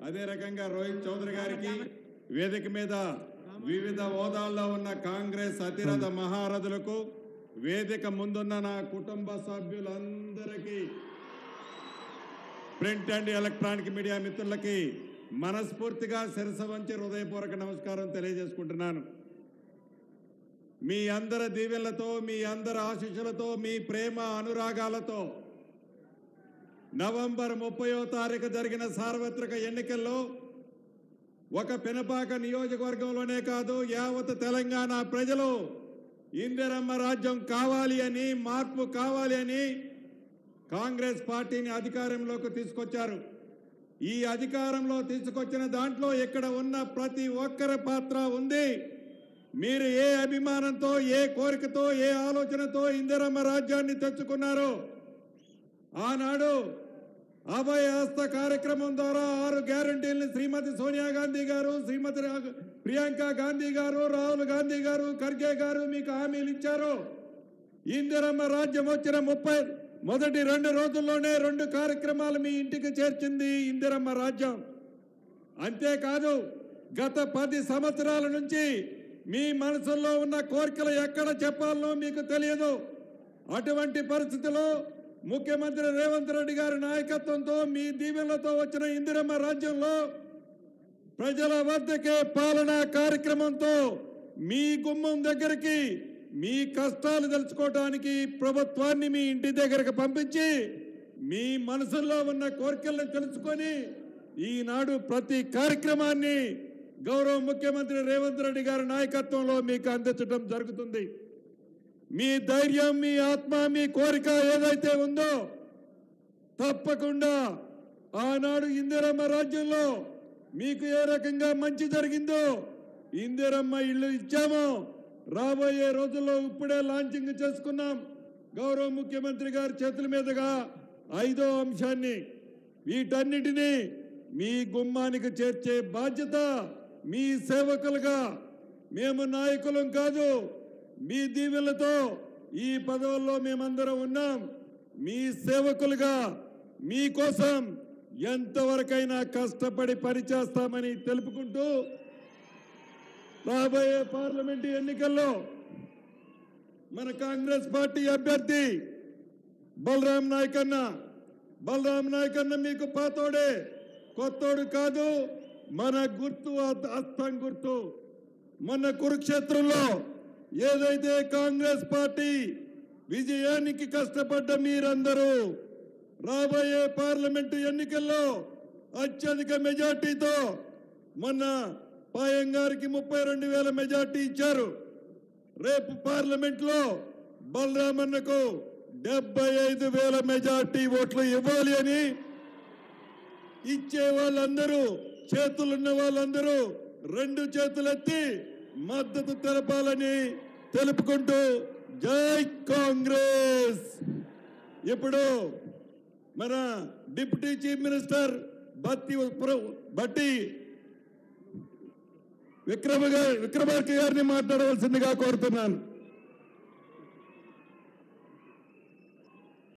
అదే రకంగా రోహిత్ చౌదరి గారికి వేదిక మీద వివిధ హోదాల్లో ఉన్న కాంగ్రెస్ అతిరథ మహారథులకు వేదిక ముందున్న నా కుటుంబ సభ్యులందరికీ ప్రింట్ అండ్ ఎలక్ట్రానిక్ మీడియా మిత్రులకి మనస్ఫూర్తిగా శిరస వంచి హృదయపూర్వక నమస్కారం తెలియజేసుకుంటున్నాను మీ అందరి దీవెనలతో మీ అందరి ఆశీస్సులతో మీ ప్రేమ అనురాగాలతో నవంబర్ ముప్పయో తారీఖు జరిగిన సార్వత్రిక ఎన్నికల్లో ఒక పినపాక నియోజకవర్గంలోనే కాదు యావత్ తెలంగాణ ప్రజలు ఇందిరమ్మ రాజ్యం కావాలి అని మార్పు కావాలి అని కాంగ్రెస్ పార్టీని అధికారంలోకి తీసుకొచ్చారు ఈ అధికారంలో తీసుకొచ్చిన దాంట్లో ఇక్కడ ఉన్న ప్రతి ఒక్కరి పాత్ర ఉంది మీరు ఏ అభిమానంతో ఏ కోరికతో ఏ ఆలోచనతో ఇందిరమ్మ రాజ్యాన్ని తెచ్చుకున్నారో ఆనాడు అభయ హస్త కార్యక్రమం ద్వారా ఆరు గ్యారంటీలను శ్రీమతి సోనియా గాంధీ గారు శ్రీమతి రా- ప్రియాంక గాంధీ గారు రాహుల్ గాంధీ గారు ఖర్గే గారు మీకు హామీలు ఇచ్చారు ఇందిరమ్మ రాజ్యం వచ్చిన ముప్పై మొదటి రెండు రోజుల్లోనే రెండు కార్యక్రమాలు మీ ఇంటికి చేర్చింది ఇందిరమ్మ రాజ్యం అంతేకాదు గత పది సంవత్సరాల నుంచి మీ మనసుల్లో ఉన్న కోరికలు ఎక్కడ చెప్పాలనో మీకు తెలియదు అటువంటి పరిస్థితిలో ముఖ్యమంత్రి రేవంత్ రెడ్డి గారి నాయకత్వంతో మీ దీవెనలతో వచ్చిన ఇందిరమ్మ రాజ్యంలో ప్రజల వద్దకే పాలనా కార్యక్రమంతో మీ గుమ్మం దగ్గరికి మీ కష్టాలు తెలుసుకోవడానికి ప్రభుత్వాన్ని మీ ఇంటి దగ్గరకు పంపించి మీ మనసులో ఉన్న కోరికలను తెలుసుకొని ఈనాడు ప్రతి కార్యక్రమాన్ని గౌరవ ముఖ్యమంత్రి రేవంత్ రెడ్డి గారి నాయకత్వంలో మీకు అందించడం జరుగుతుంది మీ ధైర్యం మీ ఆత్మ మీ కోరిక ఏదైతే ఉందో తప్పకుండా ఆనాడు ఇందిరమ్మ రాజ్యంలో మీకు ఏ రకంగా మంచి జరిగిందో ఇందిరమ్మ ఇల్లు ఇచ్చామో రాబోయే రోజుల్లో ఇప్పుడే లాంచింగ్ చేసుకున్నాం గౌరవ ముఖ్యమంత్రి గారి చేతుల మీదుగా ఐదో అంశాన్ని వీటన్నిటినీ మీ గుమ్మానికి చేర్చే బాధ్యత మీ సేవకులుగా మేము నాయకులం కాదు మీ దీవెనలతో ఈ పదవుల్లో మేమందరం ఉన్నాం మీ సేవకులుగా మీకోసం ఎంతవరకైనా కష్టపడి పనిచేస్తామని తెలుపుకుంటూ రాబోయే పార్లమెంటు ఎన్నికల్లో మన కాంగ్రెస్ పార్టీ అభ్యర్థి బలరాం నాయక్ అన్న బలరాం నాయక్ అన్న మీకు పాతోడే కొత్తోడు కాదు మన గుర్తు అ- అస్తం గుర్తు మొన్న కురుక్షేత్రంలో ఏదైతే కాంగ్రెస్ పార్టీ విజయానికి కష్టపడ్డ మీరందరూ రాబోయే పార్లమెంటు ఎన్నికల్లో అత్యధిక మెజార్టీతో మొన్న పాయం గారికి ముప్పై రెండు వేల మెజార్టీ ఇచ్చారు రేపు పార్లమెంట్ లో బలరామన్నకు డెబ్బై ఐదు వేల మెజార్టీ ఓట్లు ఇవ్వాలి అని ఇచ్చే వాళ్ళందరూ చేతులున్న వాళ్ళందరూ రెండు చేతులెత్తి మద్దతు తెలపాలని తెలుపుకుంటూ జై కాంగ్రెస్ ఇప్పుడు మన డిప్యూటీ చీఫ్ మినిస్టర్ బత్తి ప్ర- బట్టి విక్రమ గారి విక్రమార్క గారిని మాట్లాడవలసిందిగా కోరుతున్నాను